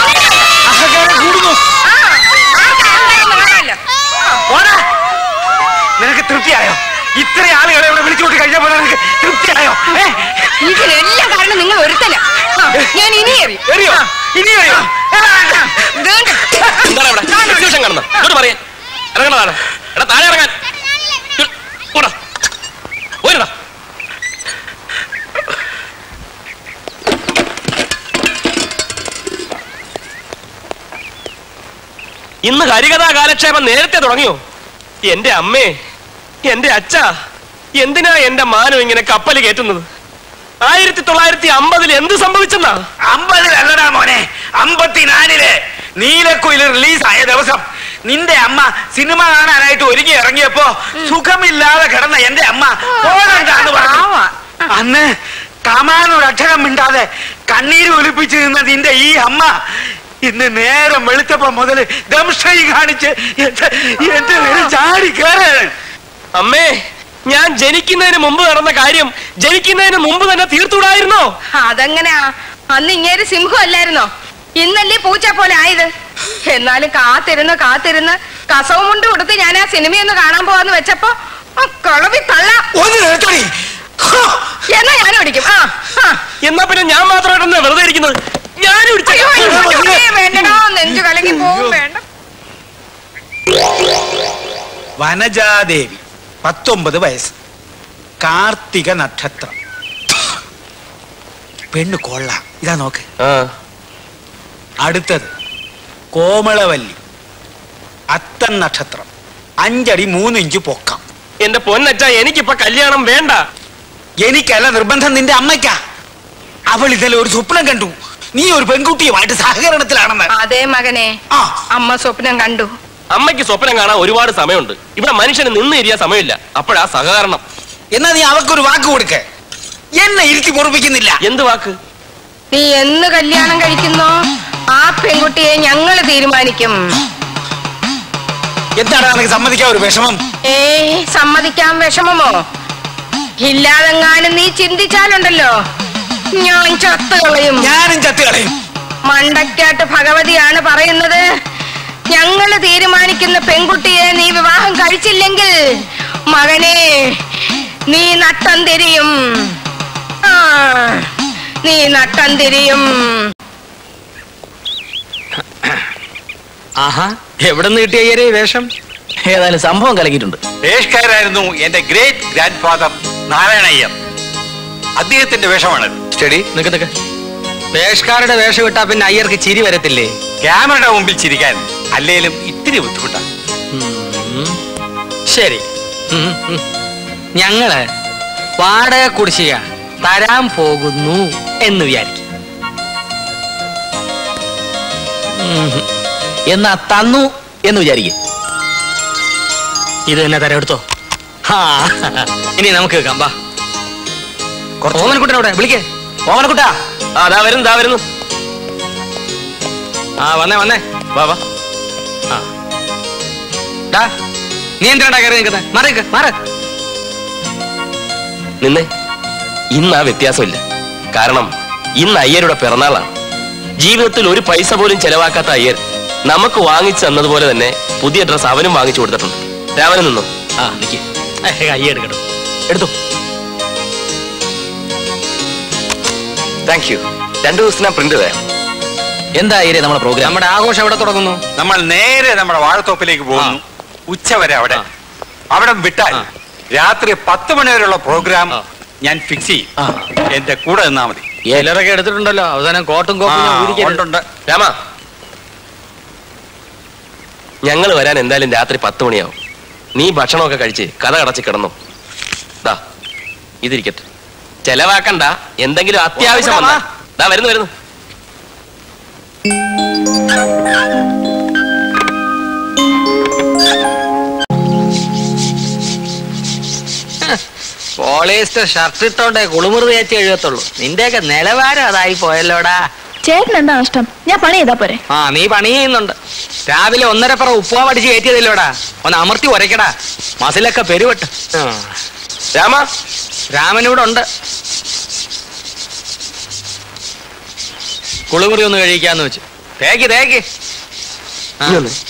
ആ, ആർക്കാ എന്തായെന്ന് കാണാമല്ലോ. പോടാ. നിനക്ക് തൃപ്തിയായോ ഇത്ര ആളുകളെ ഇവിടെ വിളിച്ചോട്ട് കഴിഞ്ഞപ്പോൾ നിനക്ക് തൃപ്തിയായോ ഏ? ഇതിനെല്ലാം കാരണം നിങ്ങൾ ഒരുത്തല ഞാൻ ഇനി എറിയും എറിയോ ഇനി എറിയോ വേണ്ട. എന്താണ് ഇവിടെ കൺഫ്യൂഷൻ കാണുന്നത് ഇങ്ങോട്ട് പറയാൻ ഇറങ്ങണതാണ് എടാ താഴെ ഇറങ്ങാൻ പോടാ പോയിരടാ ഇന്ന് ഹരികഥാ കാലക്ഷേപം നേരത്തെ തുടങ്ങിയോ എന്റെ അമ്മേ എന്റെ അച്ഛ എന്തിനാ എന്റെ മാനം ഇങ്ങനെ കപ്പൽ കയറ്റുന്നത് ആയിരത്തി തൊള്ളായിരത്തി അമ്പതിൽ എന്ത് സംഭവിച്ചെന്നാ അമ്പതിലല്ലടാ മോനെ അമ്പത്തിനാലില് നീലക്കുയിൽ റിലീസ് ആയ ദിവസം നിന്റെ അമ്മ സിനിമ കാണാനായിട്ട് ഒരുങ്ങി ഇറങ്ങിയപ്പോ സുഖമില്ലാതെ കിടന്ന എന്റെ അമ്മ പോകണ്ടാന്ന് പറഞ്ഞു അന്ന് കമാനൊരക്ഷരം മിണ്ടാതെ കണ്ണീര് ഒലിപ്പിച്ച് നിന്ന നിന്റെ ഈ അമ്മ ഇന്ന് നേരം വെളുത്തപ്പോ മുതൽ ദംഷൈ കാണിച്ച് എന്റെ എന്റെ മേലെ ചാടി കയറാണ് അമ്മേ ഞാൻ ജനിക്കുന്നതിന് മുമ്പ് നടന്ന കാര്യം ജനിക്കുന്നതിന് മുമ്പ് തന്നെ തീർത്തുകൂടായിരുന്നോ അതെങ്ങനെയാ അന്ന് ഇങ്ങേര് സിംഹം അല്ലായിരുന്നോ ഇന്നല്ലേ പൂച്ച പോലെ ആയത് എന്നാലും കാത്തിരുന്ന് കാത്തിരുന്ന് കസവും കൊണ്ട് കൊടുത്ത് ഞാൻ ആ സിനിമയൊന്ന് കാണാൻ പോവാന്ന് വെച്ചപ്പോ ആ കളവി തള്ള ഒന്ന് നിർത്തടി എന്നാ ഞാൻ ഓടിക്കും ആ ആ. എന്നാ പിന്നെ ഞാൻ മാത്രമായിട്ടെന്നാ വെറുതെ ഇരിക്കുന്നത് ഞാനും അയ്യോ, അയ്യോ, അയ്യോ, വേണ്ടടാ നെഞ്ചു കലങ്ങി പോവും വേണ്ട വനജാദേവി പത്തൊമ്പത് വയസ്സ് കാർത്തിക നക്ഷത്രം പെണ്ണ് കൊള്ള ഇതാ നോക്ക് ആ അടുത്തത് കോമളവല്ലി അത്തൻ നക്ഷത്രം അഞ്ചടി മൂന്ന് ഇഞ്ച് പൊക്കം എന്റെ പൊന്നച്ച എനിക്കിപ്പൊ കല്യാണം വേണ്ട എനിക്കല്ല നിർബന്ധം നിന്റെ അമ്മയ്ക്കാ അവൾ ഇന്നലെ ഒരു സ്വപ്നം കണ്ടു നീ ഒരു പെൺകുട്ടിയുമായിട്ട് സഹകരണത്തിലാണെന്ന് അതേ മകനെ ആ അമ്മ സ്വപ്നം കണ്ടു അമ്മയ്ക്ക് സ്വപ്നം കാണാൻ ഒരുപാട് സമയമുണ്ട് ഇവിടെ മനുഷ്യന് നിന്ന് ഇരിയാൻ സമയമില്ല അപ്പോഴാ സഹകരണം എന്നാ നീ അവക്കൊരു വാക്ക് കൊടുക്ക എന്നെ ഇരുത്തി പൊറപ്പിക്കുന്നില്ല എന്ത് വാക്ക് നീ എന്ന് കല്യാണം കഴിക്കുന്നോ ആ പെൺകുട്ടിയെ ഞങ്ങൾ തീരുമാനിക്കും എന്താണ് നിനക്ക് സമ്മതിക്കാൻ ഒരു വിഷമം ഏ സമ്മതിക്കാൻ വിഷമമോ ഇല്ലാതെങ്ങാനും നീ ചിന്തിച്ചാലുണ്ടല്ലോ ഞാൻ ചത്തുകളയും ഞാനും ചത്തുകളയും മണ്ടക്കാട്ട് ഭഗവതിയാണ് പറയുന്നത് ഞങ്ങൾ തീരുമാനിക്കുന്ന പെൺകുട്ടിയെ നീ വിവാഹം കഴിച്ചില്ലെങ്കിൽ മകനെ നീ നട്ടം തിരിയും ആ നീ നട്ടം തിരിയും ആഹാ എവിടെ നിന്ന് കിട്ടിയ ഈ വേഷം ഏതായാലും സംഭവം കലക്കിയിട്ടുണ്ട് ദേശക്കാരായിരുന്നു എന്റെ ഗ്രേറ്റ് ഗ്രാൻഡ് ഫാദർ നാരായണയ്യർ അദ്ദേഹത്തിന്റെ വേഷമാണ് സ്റ്റഡി നിക്ക് നിക്ക് വേഷക്കാരുടെ വേഷം ഇട്ടാ പിന്നെ അയ്യർക്ക് ചിരി വരത്തില്ലേ ക്യാമറയുടെ മുമ്പിൽ ചിരിക്കാൻ അല്ലേലും ഇത്തിരി ബുദ്ധിമുട്ടാണ് ഉം. ശരി ഉം, ഉം. ഞങ്ങള് വാടക കുടിശ്ശിക തരാൻ പോകുന്നു എന്ന് വിചാരിക്കും ഉം. എന്നാ തന്നു എന്ന് വിചാരിക്കും ഇത് തന്നെ തരാം എടുത്തോ ഹാ ഇനി നമുക്ക് കേൾക്കാം വാ ഓമനക്കുട്ടനോടെ വിളിക്കേ ഓമനക്കുട്ടാ ആ ദാ വരുന്നു ദാ വരുന്നു ആ വന്നേ വന്നേ വാ വാ ആ ഡാ നീ എന്തിനാ കയറി നിൽക്കുന്നത് മാറി നിൽക്ക്, മാറ് നിന്നെ ഇന്ന് ആ വ്യത്യാസമില്ല കാരണം ഇന്ന് അയ്യരുടെ പിറന്നാളാണ് ജീവിതത്തിൽ ഒരു പൈസ പോലും ചെലവാക്കാത്ത അയ്യർ നമുക്ക് വാങ്ങിച്ചു തന്നതുപോലെ തന്നെ പുതിയ ഡ്രസ് അവനും വാങ്ങിച്ചു കൊടുത്തിട്ടുണ്ട് രാമന് നിന്നു ആ നിക്ക് ഏ, കൈ എടുക്കട്ടോ എടുത്തു താങ്ക് യു രണ്ടു ദിവസത്തിനാ പ്രിന്റ് തരാം എന്താ ഏരിയ നമ്മളെ പ്രോഗ്രാം നമ്മുടെ ആഘോഷം എവിടെ തുടങ്ങുന്നു നമ്മൾ നേരെ നമ്മുടെ വാഴത്തോപ്പിലേക്ക് പോകുന്നു ഉച്ച വരെ അവിടെ ആ. അവിടെ വിട്ടാൽ ആ. രാത്രി പത്ത് മണി വരെയുള്ള പ്രോഗ്രാം ആ. ഞാൻ ഫിക്സ് ചെയ്യും എന്റെ കൂടെ നിന്നാ മതി ചിലരൊക്കെ എടുത്തിട്ടുണ്ടല്ലോ അവസാനം കോട്ടും ആ, കോപ്പും ഞാൻ ഊരിക്കരുത്. ഉണ്ട്, ഉണ്ട്. രാമ ഞങ്ങൾ വരാൻ എന്തായാലും രാത്രി പത്ത് മണിയാവും നീ ഭക്ഷണമൊക്കെ കഴിച്ച് കഥ കടച്ച് കിടന്നു ദാ ഇതിരിക്കട്ടെ ചെലവാക്കണ്ട എന്തെങ്കിലും അത്യാവശ്യം വന്നാ ദാ വരുന്നു വരുന്നു പോളിയസ്റ്റർ ഷർട്ട് ഇട്ടോണ്ടേ കുളിമുറി തേച്ച് എഴുതത്തുള്ളൂ നിന്റെയൊക്കെ നിലവാരം അതായി പോയല്ലോടാ ചേട്ടൻ എന്താ നഷ്ടം ഞാൻ പണി ചെയ്താ പോരെ ആ നീ പണി ചെയ്യുന്നുണ്ട് രാവിലെ ഒന്നര പറ ഉപ്പുവ പഠിച്ച് കയറ്റിയതില്ലോടാ ഒന്ന് അമർത്തി ഉരയ്ക്കടാ മസിലൊക്കെ പെരുവട്ട് ആ. രാമ രാമനിവിടെ ഉണ്ട് കുളിമുറി ഒന്ന് കഴിക്കാന്ന് വെച്ചു തേക്ക് തേക്ക് ആ. നീ വന്നേ.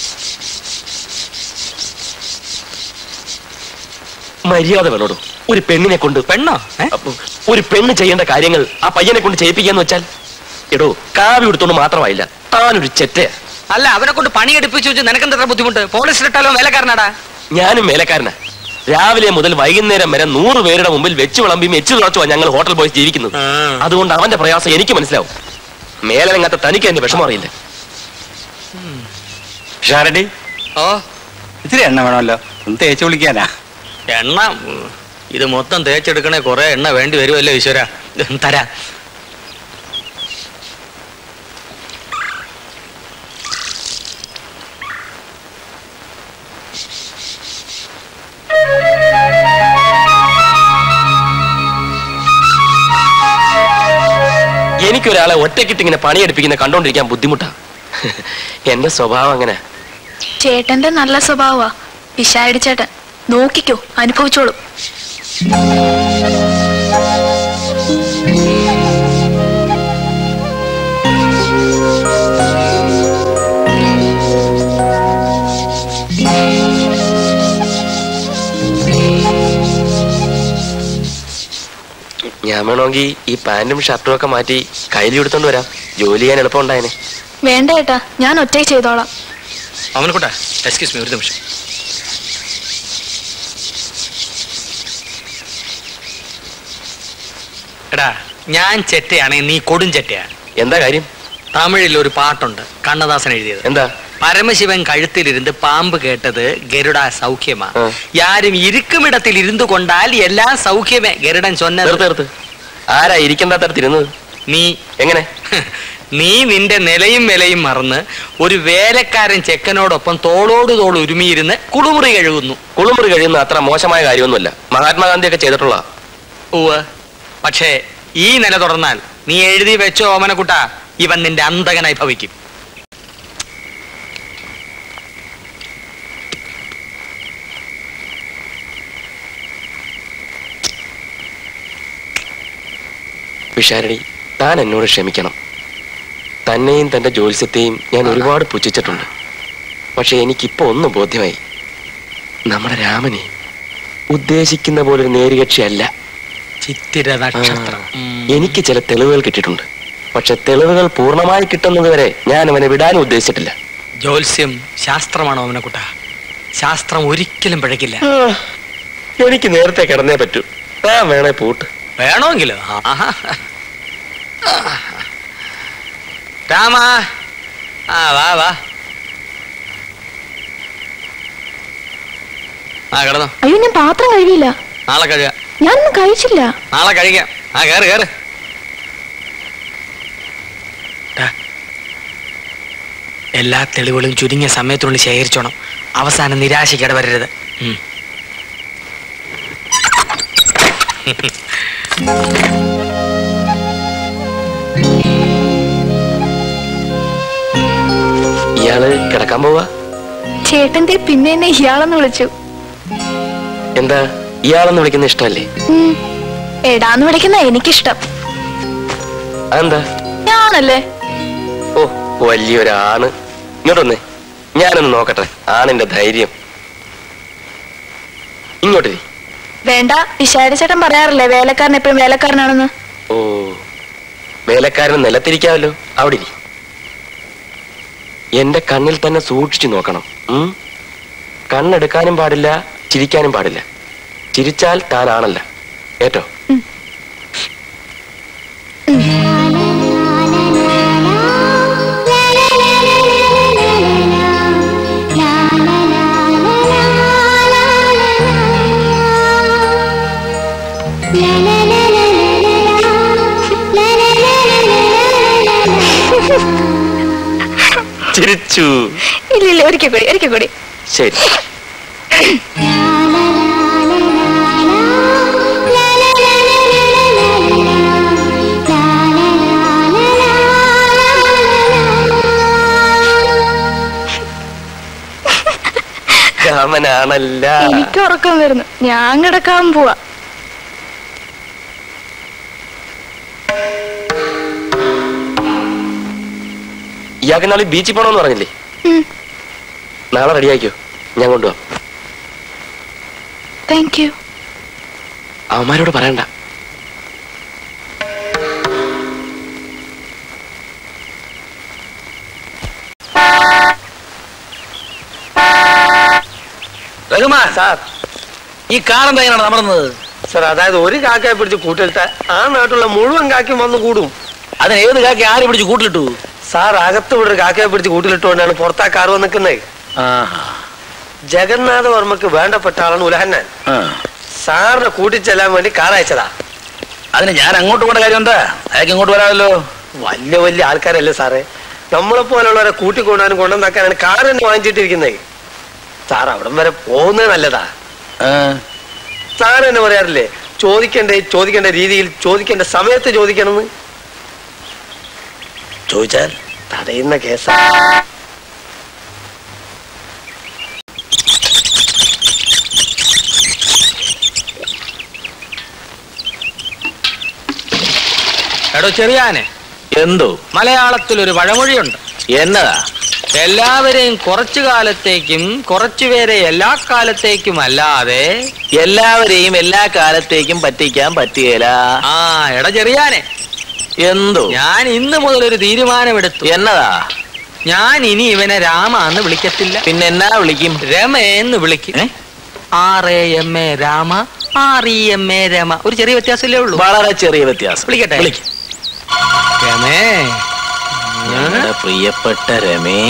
മര്യാദ വേണോടോ ഒരു പെണ്ണിനെ കൊണ്ട് പെണ്ണോ ഏ? അപ്പൊ ഒരു പെണ്ണ് ചെയ്യേണ്ട കാര്യങ്ങൾ ആ പയ്യനെ കൊണ്ട് ചെയ്യിപ്പിക്കാന്ന് വെച്ചാൽ എടോ കാവി എടുത്തോണ്ട് മാത്രമായില്ല താനൊരു ചെറ്റ അല്ല അവനെ കൊണ്ട് പണി എടുപ്പിച്ചു വെച്ച് നിനക്കെന്താ ഇത്ര ബുദ്ധിമുട്ട് പോളിസ്റ്റർ ഇട്ടാലോ വേലക്കാരനാടാ ഞാനും വേലക്കാരനാ രാവിലെ മുതൽ വൈകുന്നേരം വരെ നൂറ് പേരുടെ മുമ്പിൽ വെച്ച് വിളമ്പി മെച്ചു തുളച്ചുവാ ഞങ്ങൾ ഹോട്ടൽ ബോയ്സ് ജീവിക്കുന്നത് ആ. അതുകൊണ്ട് അവന്റെ പ്രയാസം എനിക്ക് മനസ്സിലാവും മേലനങ്ങാത്ത തനിക്ക് എന്റെ വിഷമം അറിയില്ല ഷാരടി ഓ ഇത്തിരി എണ്ണ വേണമല്ലോ ഒന്ന് തേച്ച് വിളിക്കാനാ എണ്ണ ഉം, ഇത് മൊത്തം തേച്ചെടുക്കണേ കുറെ എണ്ണ വേണ്ടി വരുമല്ലോ ഈശ്വര തരാ എനിക്കൊരാളെ ഒറ്റക്കിട്ട് ഇങ്ങനെ പണിയെടുപ്പിക്കുന്ന കണ്ടോണ്ടിരിക്കാൻ ബുദ്ധിമുട്ടാ എന്റെ സ്വഭാവം അങ്ങനെ ചേട്ടന്റെ നല്ല സ്വഭാവമാ പിശാരടി ചേട്ടൻ നോക്കിക്കോ അനുഭവിച്ചോളൂ ഞാൻ വേണമെങ്കിൽ ഈ പാന്റും ഷർട്ടും ഒക്കെ മാറ്റി കയ്യിൽ എടുത്തോണ്ട് വരാം ജോലി ചെയ്യാൻ എളുപ്പമുണ്ടായനെ വേണ്ട ഏട്ടാ ഞാൻ ഒറ്റയ്ക്ക് ചെയ്തോളാം അവനക്കൂട്ടെ എക്സ്ക്യൂസ് മീ ഒരു നിമിഷം എടാ ഞാൻ ചെറ്റയാണ് നീ കൊടും ചെറ്റയാണ് എന്താ കാര്യം തമിഴിൽ ഒരു പാട്ടുണ്ട് കണ്ണദാസൻ എഴുതിയത് എന്താ പരമശിവൻ കഴുത്തിലിരുന്ന് പാമ്പ് കേട്ടത് ഗരുഡ സൗഖ്യമാ ആ. യാരും ഇരിക്കുമിടത്തിൽ ഇരുന്നു കൊണ്ടാൽ എല്ലാം സൗഖ്യമേ ഗരുഡൻ ചൊന്നത് നിർത്ത് നിർത്ത് ആരാ ഇരിക്കേണ്ട തരത്തിരുന്നത് നീ എങ്ങനെ നീ നിന്റെ നിലയും വിലയും മറന്ന് ഒരു വേലക്കാരൻ ചെക്കനോടൊപ്പം തോളോട് തോൾ ഉരുമിയിരുന്ന് കുളിമുറി കഴുകുന്നു കുളിമുറി കഴിയുന്ന അത്ര മോശമായ കാര്യമൊന്നുമല്ല മഹാത്മാഗാന്ധിയൊക്കെ ചെയ്തിട്ടുള്ള ഉവ് പക്ഷേ ഈ നില തുടർന്നാൽ നീ എഴുതി വെച്ചോ ഓമനക്കുട്ട ഇവൻ നിന്റെ അന്തകനായി ഭവിക്കും വിഷാരടി താൻ എന്നോട് ക്ഷമിക്കണം തന്നെയും തന്റെ ജോത്സ്യത്തെയും ഞാൻ ഒരുപാട് പുച്ഛിച്ചിട്ടുണ്ട് പക്ഷെ എനിക്കിപ്പോ ഒന്ന് ബോധ്യമായി നമ്മുടെ രാമനെ ഉദ്ദേശിക്കുന്ന പോലെ ഒരു നേരുകക്ഷിയല്ല ചിത്തിര നക്ഷത്രം എനിക്ക് ചില തെളിവുകൾ കിട്ടിയിട്ടുണ്ട് പക്ഷെ തെളിവുകൾ പൂർണ്ണമായി കിട്ടുന്നത് വരെ ഞാൻ അവനെ വിടാനും ഉദ്ദേശിച്ചിട്ടില്ല ജ്യോത്സ്യം ശാസ്ത്രമാണോ ഓമനക്കുട്ട ശാസ്ത്രം ഒരിക്കലും പിഴക്കില്ല എനിക്ക് നേരത്തെ കിടന്നേ പറ്റൂ താൻ വേണേ പൂട്ട് വേണമെങ്കിലോ ആഹാ. രാമ ആ വാ വാ ആ കിടന്നോ അയ്യോ ഞാൻ പാത്രം കഴുകിയില്ല നാളെ കഴുകാം ഞാനൊന്നും കഴിച്ചില്ല നാളെ കഴിക്കാം ആ കേറ് കേറ് ടാ. എല്ലാ തെളിവുകളും ചുരുങ്ങിയ സമയത്തിനുള്ളിൽ ശേഖരിച്ചോണം അവസാനം നിരാശയ്ക്ക് ഇടവരരുത് ഉം. ഇയാള് കിടക്കാൻ പോവാ ചേട്ടന്റെ പിന്നെ എന്നെ ഇയാളെന്ന് വിളിച്ചു എന്താ ഇയാളെന്ന് വിളിക്കുന്ന ഇഷ്ടമല്ലേ ഉം. എടാന്ന് വിളിക്കുന്ന എനിക്കിഷ്ടം അതെന്താ ഞാനല്ലേ ഓ വലിയൊരാണ് ഇങ്ങോട്ടൊന്നേ ഞാനൊന്ന് നോക്കട്ടെ ആണിന്റെ ധൈര്യം ഇങ്ങോട്ട് ഇരി. വേണ്ട വിശാര ചേട്ടൻ പറയാറില്ലേ വേലക്കാരൻ എപ്പോഴും വേലക്കാരനാണെന്ന് ഓ വേലക്കാരൻ നിലത്തിരിക്കാമല്ലോ അവിടെ ഇരി. എന്റെ കണ്ണിൽ തന്നെ സൂക്ഷിച്ചു നോക്കണം ഉം? കണ്ണെടുക്കാനും പാടില്ല ചിരിക്കാനും പാടില്ല ചിരിച്ചാൽ താനാണല്ല ഏറ്റോ ചിരിച്ചു ഇല്ല ഇല്ല ഒരിക്കൽ കൂടി ഒരിക്കൽ കൂടി ശരി രാമനാണല്ല എനിക്ക് ഉറക്കം വരുന്നു ഞാൻ കിടക്കാൻ പോവാ ഇയാൾക്ക് നാളെ ബീച്ചിൽ പോണോന്ന് പറഞ്ഞില്ലേ ഉം. നാളെ റെഡിയാക്കിയോ ഞാൻ കൊണ്ടുപോവാം താങ്ക് യു അവന്മാരോട് പറയണ്ട രഘുമാൻ സാർ ഈ കാറെന്താ ഇങ്ങനെ നടന്നത് സാർ അതായത് ഒരു കാക്കയെ പിടിച്ച് കൂട്ടിലിട്ട ആ നാട്ടിലുള്ള മുഴുവൻ കാക്കയും വന്ന് കൂടും അതിന് ഏത് കാക്കി ആര് പിടിച്ച് കൂട്ടിലിട്ടു സാർ അകത്ത് ഇവിടെ ഒരു കാക്കയെ പിടിച്ച് കൂട്ടിലിട്ടുകൊണ്ടാണ് പുറത്താ കാർ വന്ന് നിൽക്കുന്നത് ആഹാ. ജഗന്നാഥ വർമ്മക്ക് വേണ്ടപ്പെട്ട ആളാണ് ഉലഹന്നാൻ ആ. സാറിനെ കൂട്ടിച്ചെല്ലാൻ വേണ്ടി കാർ അയച്ചതാ അതിന് ഞാൻ അങ്ങോട്ട് പോകേണ്ട കാര്യം എന്താ അയാൾക്ക് ഇങ്ങോട്ട് വരാമല്ലോ വലിയ വലിയ ആൾക്കാരല്ലേ സാറേ നമ്മളെ പോലുള്ളവരെ കൂട്ടിക്കൊണ്ടാനും കൊണ്ടുവന്നാക്കാനാണ് കാർ തന്നെ വാങ്ങിച്ചിട്ടിരിക്കുന്നത് സാർ അവിടം വരെ പോകുന്നത് നല്ലതാ ആ. സാർ എന്നെ പറയാറില്ലേ ചോദിക്കേണ്ട ചോദിക്കേണ്ട രീതിയിൽ ചോദിക്കേണ്ട സമയത്ത് ചോദിക്കണമെന്ന് ചോദിച്ചാൽ തടയുന്ന കേസാ എടോ ചെറിയാനെ എന്തോ മലയാളത്തിൽ ഒരു പഴമൊഴിയുണ്ട് എന്നതാ എല്ലാവരെയും കുറച്ചു കാലത്തേക്കും കുറച്ചുപേരെ എല്ലാ കാലത്തേക്കും അല്ലാതെ എല്ലാവരെയും എല്ലാ കാലത്തേക്കും പറ്റിക്കാൻ പറ്റുകയില്ല ആ എടാ ചെറിയാനെ എന്തോ ഞാൻ ഇന്ന് മുതൽ ഒരു തീരുമാനമെടുത്തു എന്നതാ ഞാൻ ഇനി ഇവനെ രാമ എന്ന് വിളിക്കത്തില്ല പിന്നെ എന്നാ വിളിക്കും രമ എന്ന് വിളിക്കും ഏ? R A M A Rama R E M A Rema ഒരു ചെറിയ വ്യത്യാസമല്ലേ ഉള്ളൂ വളരെ ചെറിയ വ്യത്യാസം വിളിക്കട്ടെ വിളിക്ക്. രമേ ഞങ്ങളുടെ പ്രിയപ്പെട്ട രമേ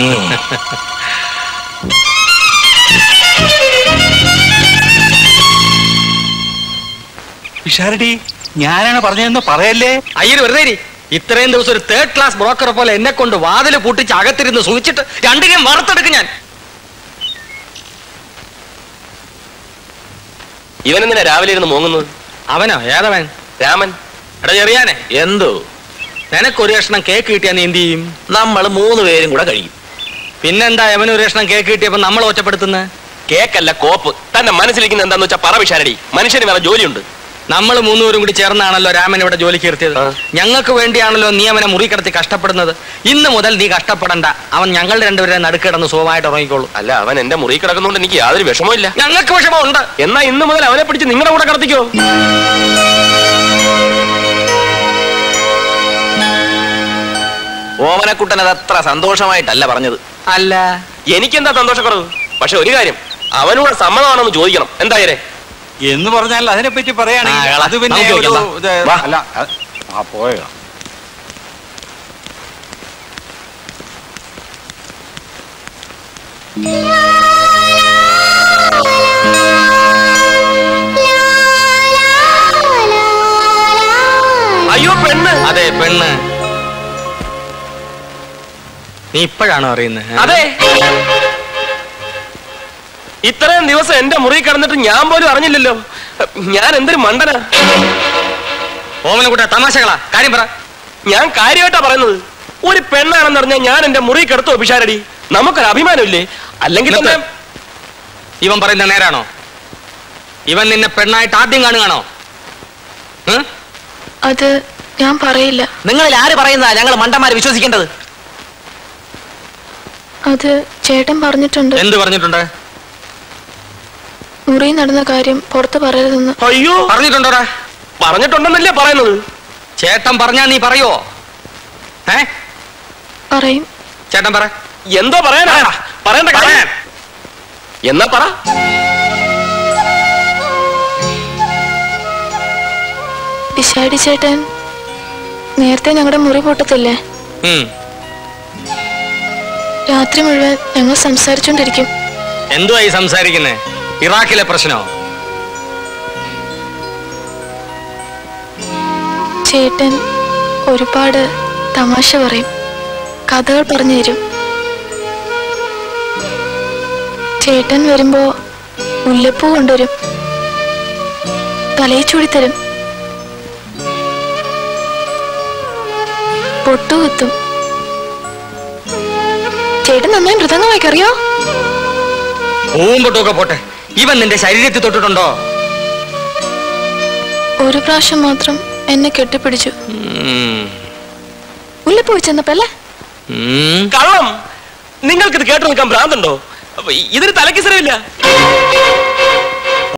പിഷാരടി ഞാനാണ് പറഞ്ഞതെന്ന് പറയല്ലേ അയ്യര് വെറുതെ ഇരി. ഇത്രയും ദിവസം ഒരു തേർഡ് ക്ലാസ് ബ്രോക്കറെ പോലെ എന്നെ കൊണ്ട് വാതില് പൂട്ടിച്ച് അകത്തിരുന്ന് സൂചിച്ചിട്ട് രണ്ടിനെയും വറുത്തെടുക്കും ഞാൻ ഇവനെന്തിനാ രാവിലെ ഇരുന്ന് മോങ്ങുന്നത് അവനോ ഏതവൻ രാമൻ എടാ ചെറിയാനെ എന്തോ നിനക്കൊരു കഷ്ണം കേക്ക് കിട്ടിയാ നീ എന്ത് ചെയ്യും നമ്മൾ മൂന്ന് പേരും കൂടെ കഴിയും പിന്നെന്താ അവന് ഒരു കഷ്ണം കേക്ക് കിട്ടിയപ്പോ നമ്മൾ ഒറ്റപ്പെടുത്തുന്നത് കേക്കല്ല കോപ്പ് തന്റെ മനസ്സിലിരിക്കുന്ന എന്താന്ന് വെച്ചാ പറ പിഷാരടി മനുഷ്യന് വേറെ ജോലിയുണ്ട് നമ്മൾ മൂന്നുപേരും കൂടി ചേർന്നാണല്ലോ രാമൻ ഇവിടെ ജോലിക്ക് ഇരുത്തിയത് ആ. ഞങ്ങൾക്ക് വേണ്ടിയാണല്ലോ നീ അവനെ മുറി കിടത്തി കഷ്ടപ്പെടുന്നത് ഇന്ന് മുതൽ നീ കഷ്ടപ്പെടണ്ട അവൻ ഞങ്ങളുടെ രണ്ടുപേരെ നടുക്കിടന്ന് സുഖമായിട്ട് ഉറങ്ങിക്കോളൂ അല്ല അവൻ എന്റെ മുറി കിടക്കുന്നതുകൊണ്ട് എനിക്ക് യാതൊരു വിഷമമില്ല ഞങ്ങൾക്ക് വിഷമമുണ്ട് എന്നാ ഇന്ന് മുതൽ അവനെ പിടിച്ച് നിങ്ങളുടെ കൂടെ കടത്തിക്കോ ഓമനക്കുട്ടൻ അത് അത്ര സന്തോഷമായിട്ടല്ല പറഞ്ഞത് അല്ല എനിക്കെന്താ സന്തോഷക്കുറവ് പക്ഷെ ഒരു കാര്യം അവനോട് സമ്മതമാണെന്ന് ചോദിക്കണം എന്തായാലേ എന്ന് പറഞ്ഞാൽ അതിനെ പറ്റി ആ, പറയുകയാണെങ്കിൽ കള. അത് പിന്നെ നമുക്ക് ഒരു ചോദിക്കാം, ഇത് വാ. അല്ല അത് ആ പോയോ അയ്യോ പെണ്ണ് അതെ പെണ്ണ് നീ ഇപ്പോഴാണോ അറിയുന്നത് അതെ ഇത്രയും ദിവസം എന്റെ മുറി കിടന്നിട്ട് ഞാൻ പോലും അറിഞ്ഞില്ലല്ലോ ഞാൻ എന്തൊരു മണ്ടനാ ഓമനക്കുട്ട തമാശകളാ കാര്യം പറ ഞാൻ കാര്യമായിട്ടാ പറയുന്നത് ഒരു പെണ്ണാണെന്ന് പറഞ്ഞാൽ ഞാൻ എന്റെ മുറി കിടത്തോ പിഷാരടി നമുക്കൊരു അഭിമാനമില്ലേ അല്ലെങ്കിൽ തന്നെ നിർത്ത്. ഇവൻ പറയുന്ന നേരാണോ ഇവൻ നിന്നെ പെണ്ണായിട്ട് ആദ്യം കാണുകയാണോ ഉം? അത് ഞാൻ പറയില്ല നിങ്ങളിൽ ആര് പറയുന്നതാ ഞങ്ങൾ മണ്ടന്മാര് വിശ്വസിക്കേണ്ടത് അത് ചേട്ടൻ പറഞ്ഞിട്ടുണ്ട് എന്ത് പറഞ്ഞിട്ടുണ്ട് മുറി നടന്ന കാര്യം പുറത്ത് പറയരുതെന്ന് അയ്യോ പറഞ്ഞിട്ടുണ്ടോടാ പറഞ്ഞിട്ടുണ്ടെന്നല്ലേ പറയുന്നത് ചേട്ടൻ പറഞ്ഞാ നീ പറയോ ഏ പറയും ചേട്ടൻ പറ എന്തോ പറയാനാ പറയണ്ട കാര്യം പറയാൻ. എന്നാ പറ ഡിസൈഡ് ചേട്ടൻ നേരത്തെ ഞങ്ങളുടെ മുറി പൊട്ടത്തില്ലേ ഉം. രാത്രി മുഴുവൻ ഞങ്ങൾ സംസാരിച്ചുകൊണ്ടിരിക്കും എന്തുവാ ഈ സംസാരിക്കുന്നേ ഇറാഖിലെ പ്രശ്നോ ചേട്ടൻ ഒരുപാട് തമാശ പറയും കഥകൾ പറഞ്ഞു തരും ചേട്ടൻ വരുമ്പോ മുല്ലപ്പൂ കൊണ്ടുവരും തലയിൽ ചൂടിത്തരും പൊട്ടുകുത്തും ചേട്ടൻ നന്നായി മൃദംഗം വായിക്കറിയോ പൂവും പൊട്ടുമൊക്കെ പോട്ടെ ഇവൻ നിന്റെ ശരീരത്തിൽ തൊട്ടിട്ടുണ്ടോ ഒരു പ്രാവശ്യം മാത്രം എന്നെ കെട്ടിപ്പിടിച്ചു ഉം. മുല്ലപ്പൂ വെച്ചെന്നപ്പോ അല്ലേ ഉം. കള്ളം നിങ്ങൾക്കിത് കേട്ടു നിൽക്കാൻ ഭ്രാന്തുണ്ടോ അപ്പൊ ഇതിന് തലക്കിസരമില്ല